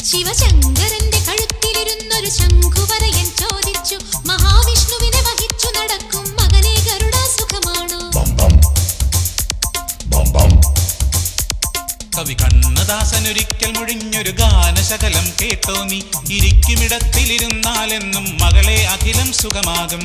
ശിവശങ്കരന്റെ കഴുത്തിലിരുന്നൊരു ശംഖുവരയൻ ചോദിച്ചു മഹാവിഷ്ണുവിനെ വഹിച്ചു നടക്കും മകനെ ഗരുഡ സുഖമാണോ കവി കണ്ണദാസനൊരിക്കൽ മുഴിഞ്ഞൊരു ഗാനശകലം കേട്ടോ നീ ഇരിക്കുമിടത്തിലിരുന്നാലെന്നും മകളെ അഖിലം സുഖമാകും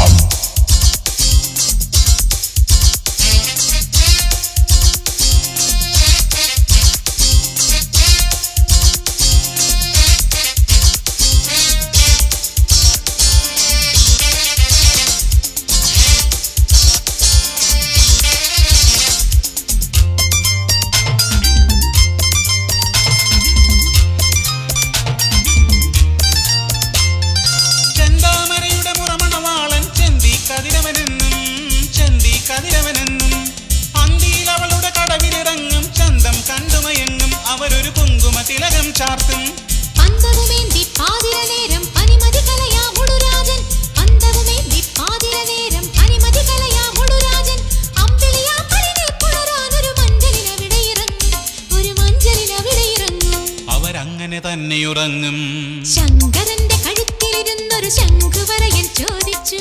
ചെന്താമരയുടെ മുറമണവാളൻ ചെന്തി കതിരവനെന്നും ചെന്തി കതിരവനെന്നും അന്തിയിൽ അവളുടെ കടവിലിറങ്ങും ചന്തം കണ്ടുമയങ്ങും അവരൊരു കുങ്കുമ തിലകം ചാർത്തും പന്തവുമേന്തി പാതിര നേരം പനിമതി കലയാമൊടു രാജൻ പന്തവുമേന്തി പാതിര നേരം പനിമതി കലയാമൊടു രാജൻ അമ്പിളിയാ പലിനെ പുണരാനൊരു മഞ്ചലിൽ അവിടെ ഇറങ്ങും ഒരു മഞ്ചലിൽ അവിടെ ഇറങ്ങും അവരങ്ങനെ തന്നെ ഉറങ്ങും ശങ്കരന്റെ കഴുത്തിലിരുന്നൊരു ശംഖുവരയൻ ചോദിച്ചു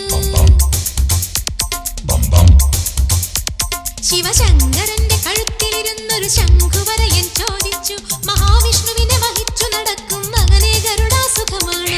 ശിവശങ്കരന്റെ കഴുത്തിലിരുന്നൊരു ശംഖുവരയൻ ചോദിച്ചു മഹാവിഷ്ണുവിനെ വഹിച്ചു നടക്കും മകനെ ഗരുഡ സുഖമാണോ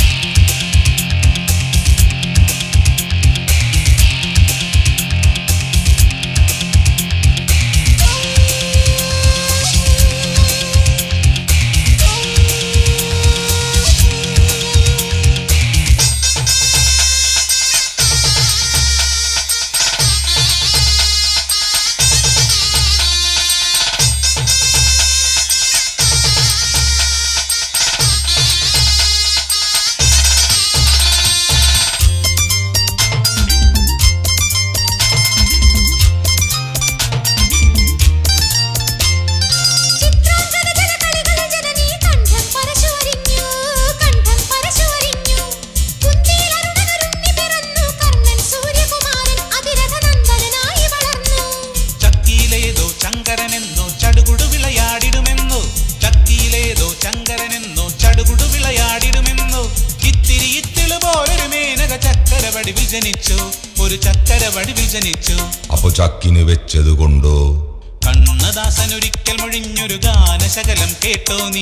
ചിത്രാംഗന ജനകളികളിൽ ജനനീ കണ്ഠം പരശുവരിഞ്ഞു, കണ്ഠം പരശുവരിഞ്ഞു. കുന്തിയിൽ അരുണനൊരുണ്ണി പിറന്നു, കർണൻ സൂര്യകുമാരൻ അതിരഥനന്ദനനായി വളർന്നു. ചക്കിയിലേതോ ചങ്കരനെന്നോ ചടുകുടു വിളയാടിടുമെന്നോ ചക്കിയിലേതോ ചങ്കരനെന്നോ ചടുകുടു വിളയാടിടുമെന്നോ ഇത്തിരി ഇത്തിള് പോലൊരു മേനക ചക്കര വടിവിൽ ജനിച്ചു ഒരു ചക്കര വടിവിൽ ജനിച്ചു അപ്പൊ ചക്കിന് വെച്ചത് കൊണ്ടോ കണ്ണദാസനൊരിക്കൽ മൊഴിഞ്ഞൊരു ഗാനശകലം കേട്ടോ നീ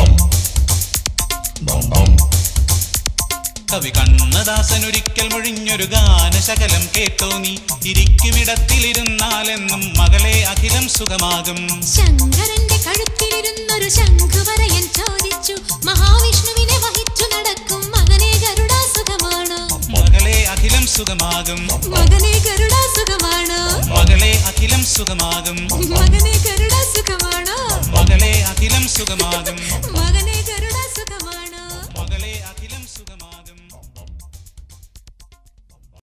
കവി കണ്ണദാസനൊരിക്കൽ മൊഴിഞ്ഞൊരു ഗാനശകലം കേട്ടോ നീ ഇരിക്കുമിടത്തിലിരുന്നാലെന്നും മകളെ അഖിലം സുഖമാകും ശങ്കരന്റെ കഴുത്തിലിരുന്നൊരു ശംഖുവരയൻ ചോദിച്ചു മഹാവിഷ്ണുവിനെ വഹിച്ചു നടക്കും മകനെ ഗരുഡ സുഖമാണോ മകളെ അഖിലം സുഖമാകും മകനെ ഗരുഡ സുഖമാണോ മകളെ അഖിലം സുഖമാകും മകനെ ഗരുഡ സുഖമാണോ മകളെ അഖിലം സുഖമാകും മകനെ